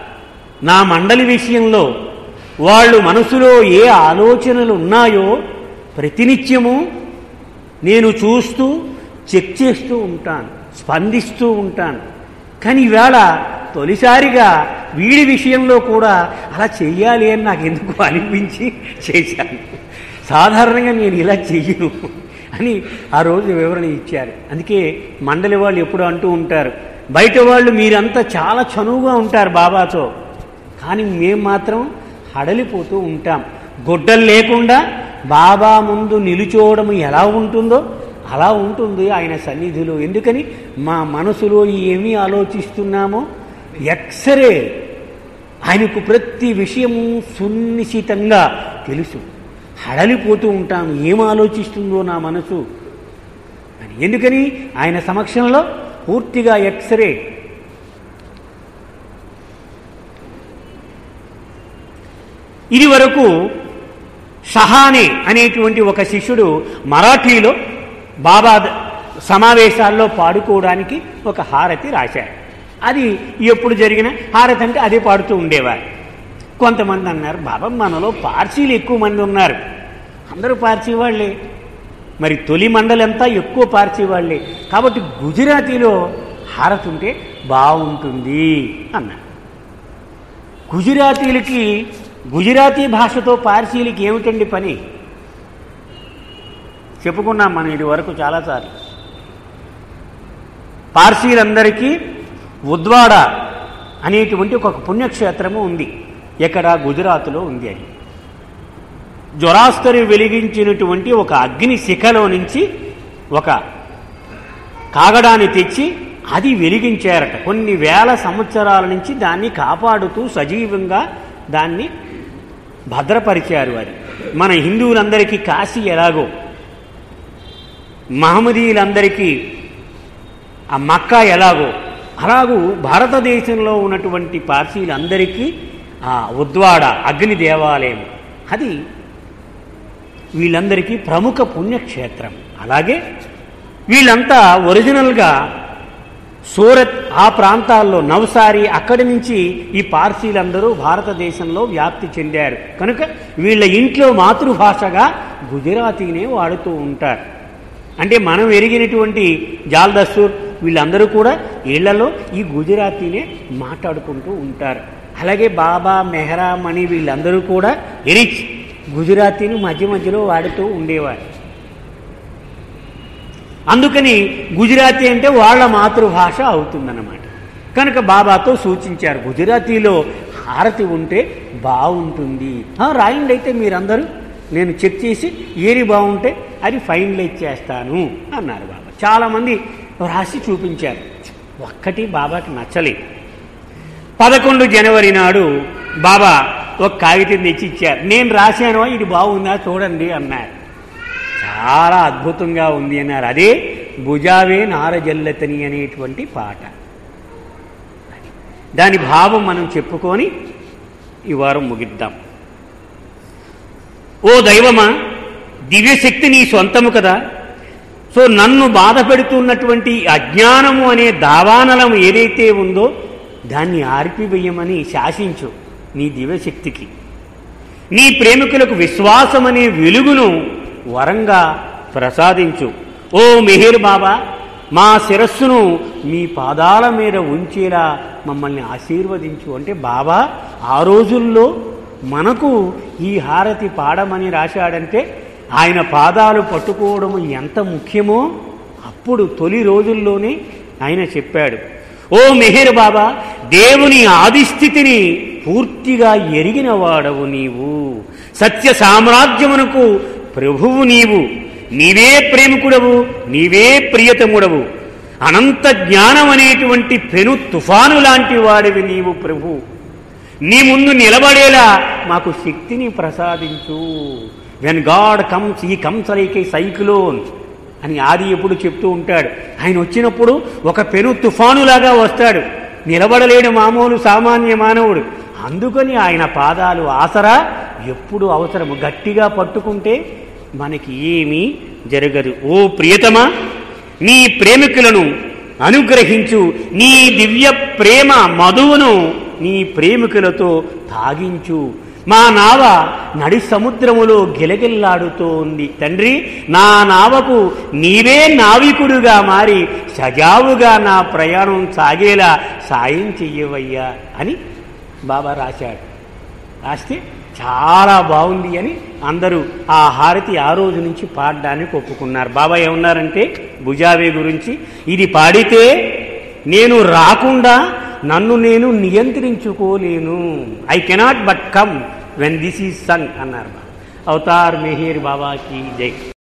నా మండలి విషయంలో వాళ్ళు మనసులో ఏ ఆలోచనలు ఉన్నాయో ప్రతినిత్యము నేను చూస్తూ చెక్ చేస్తూ ఉంటాను స్పందిస్తూ ఉంటాను కానీ ఈవేళ తొలిసారిగా వీడి విషయంలో కూడా అలా చెయ్యాలి అని నాకు ఎందుకు అనిపించి చేశాను సాధారణంగా నేను ఇలా చెయ్యను అని ఆ రోజు వివరణ ఇచ్చారు అందుకే మండలి వాళ్ళు ఎప్పుడు అంటూ ఉంటారు బయట వాళ్ళు మీరంతా చాలా చనువుగా ఉంటారు బాబాతో కానీ మేము మాత్రం హడలిపోతూ ఉంటాం గొడ్డలు లేకుండా బాబా ముందు నిలుచోవడం ఎలా ఉంటుందో అలా ఉంటుంది ఆయన సన్నిధిలో ఎందుకని మా మనసులో ఏమి ఆలోచిస్తున్నామో ఎక్స్రే ఆయనకు ప్రతి విషయము సునిశ్చితంగా తెలుసు హడలిపోతూ ఉంటాను ఏం ఆలోచిస్తుందో నా మనసు అని ఎందుకని ఆయన సమక్షంలో పూర్తిగా ఎక్స్రే ఇది వరకు షహానే అనేటువంటి ఒక శిష్యుడు మరాఠీలో బాబా ద- సమావేశాల్లో పాడుకోవడానికి ఒక హారతి రాశాడు అది ఎప్పుడు జరిగిన హారతి అంటే అదే పాడుతూ ఉండేవారు కొంతమంది అన్నారు బాబా మనలో పార్సీలు ఎక్కువ మంది ఉన్నారు అందరూ పార్సీ వాళ్ళే మరి తొలి మండలంతా ఎక్కువ పార్సీ వాళ్ళే కాబట్టి గుజరాతీలో హారతి ఉంటే బాగుంటుంది అన్నారు గుజరాతీలకి గుజరాతీ భాషతో పార్సీలకి ఏమిటండి పని చెప్పుకున్నాం మనం ఇది వరకు చాలాసార్లు పార్సీలందరికీ ఉద్వాడ అనేటువంటి ఒక పుణ్యక్షేత్రము ఉంది ఎక్కడ గుజరాత్లో ఉంది అది జొరాస్తరు వెలిగించినటువంటి ఒక అగ్ని శిఖలో నుంచి ఒక కాగడాన్ని తెచ్చి అది వెలిగించారట కొన్ని వేల సంవత్సరాల నుంచి దాన్ని కాపాడుతూ సజీవంగా దాన్ని భద్రపరిచారు అది మన హిందువులందరికీ కాశీ ఎలాగో మహమ్మదీయులందరికీ ఆ మక్కా ఎలాగో అలాగూ భారతదేశంలో ఉన్నటువంటి పార్సీలందరికీ ఆ ఉద్వాడ అగ్ని దేవాలయం అది వీళ్ళందరికీ ప్రముఖ పుణ్యక్షేత్రం అలాగే వీళ్ళంతా ఒరిజినల్గా సూరత్ ఆ ప్రాంతాల్లో నవసారి అక్కడి నుంచి ఈ పార్సీలందరూ భారతదేశంలో వ్యాప్తి చెందారు కనుక వీళ్ళ ఇంట్లో మాతృభాషగా గుజరాతీనే వాడుతూ ఉంటారు అంటే మనం ఎరిగినటువంటి జాల్దస్తూర్ వీళ్ళందరూ కూడా ఇళ్లలో ఈ గుజరాతీనే మాట్లాడుకుంటూ ఉంటారు అలాగే బాబా మెహరామ్ అని వీళ్ళందరూ కూడా ఎరిచ్ గుజరాతీని మధ్య మధ్యలో వాడుతూ ఉండేవారు అందుకని గుజరాతీ అంటే వాళ్ళ మాతృభాష అవుతుందన్నమాట కనుక బాబాతో సూచించారు గుజరాతీలో హారతి ఉంటే బాగుంటుంది "ఆ, రాయండి అయితే మీరందరూ నేను చెక్ చేసి ఏది బాగుంటే అది ఫైనలైజ్ చేస్తాను అన్నారు బాబా చాలామంది రాసి చూపించారు ఒక్కటి బాబాకి నచ్చలేదు పదకొండు జనవరి నాడు బాబా ఒక కాగితం తెచ్చి ఇచ్చారు నేను రాశాను ఇది బాగుందా చూడండి అన్నారు చాలా అద్భుతంగా ఉంది అన్నారు అదే భుజావే నారజల్లతని అనేటువంటి పాట దాని భావం మనం చెప్పుకొని ఈ వారం ముగిద్దాం ఓ దైవమా దివ్యశక్తి నీ సొంతము కదా సో నన్ను బాధ పెడుతున్నటువంటి అజ్ఞానము అనే దావానలం ఏదైతే ఉందో దాన్ని ఆర్పివేయమని శాసించు నీ దివ్యశక్తికి నీ ప్రేమికులకు విశ్వాసం అనే వెలుగును వరంగా ప్రసాదించు ఓ మెహేర్ బాబా మా శిరస్సును మీ పాదాల మీద ఉంచేలా మమ్మల్ని ఆశీర్వదించు అంటే బాబా ఆ రోజుల్లో మనకు ఈ హారతి పాడమని రాశాడంటే ఆయన పాదాలు పట్టుకోవడం ఎంత ముఖ్యమో అప్పుడు తొలి రోజుల్లోనే ఆయన చెప్పాడు ఓ మెహర్ బాబా దేవుని ఆదిస్థితిని పూర్తిగా ఎరిగిన వాడవు నీవు సత్య సామ్రాజ్యమునకు ప్రభువు నీవు నీవే ప్రేమికుడవు నీవే ప్రియతముడవు అనంత జ్ఞానం అనేటువంటి పెను తుఫాను లాంటి వాడివి నీవు ప్రభు నీ ముందు నిలబడేలా మాకు శక్తిని ప్రసాదించు when God comes he comes like a cyclone అని ఆది ఎప్పుడు చెప్తూ ఉంటాడు ఆయన వచ్చినప్పుడు ఒక పెను తుఫానులాగా వస్తాడు నిలబడలేడు మామూలు సామాన్య మానవుడు అందుకని ఆయన పాదాలు ఆసరా ఎప్పుడు అవసరము గట్టిగా పట్టుకుంటే మనకి ఏమీ జరగదు ఓ ప్రియతమా నీ ప్రేమికులను అనుగ్రహించు నీ దివ్య ప్రేమ మధువును నీ ప్రేమికులతో తాగించు మా నావ నడి సముద్రములో గిలగిల్లాడుతూ ఉంది తండ్రి నా నావకు నీవే నావికుడుగా మారి సజావుగా నా ప్రయాణం సాగేలా సాయం చెయ్యవయ్యా అని బాబా రాశాడు రాస్తే చాలా బాగుంది అని అందరూ ఆ హారతి ఆ రోజు నుంచి పాడడానికి ఒప్పుకున్నారు బాబా ఏమన్నారంటే భుజావే గురించి ఇది పాడితే నేను రాకుండా నన్ను నేను నియంత్రించుకోలేను I cannot but come when this is sung అన్నారు బాబా అవతార్ మెహేర్ బాబాకి జై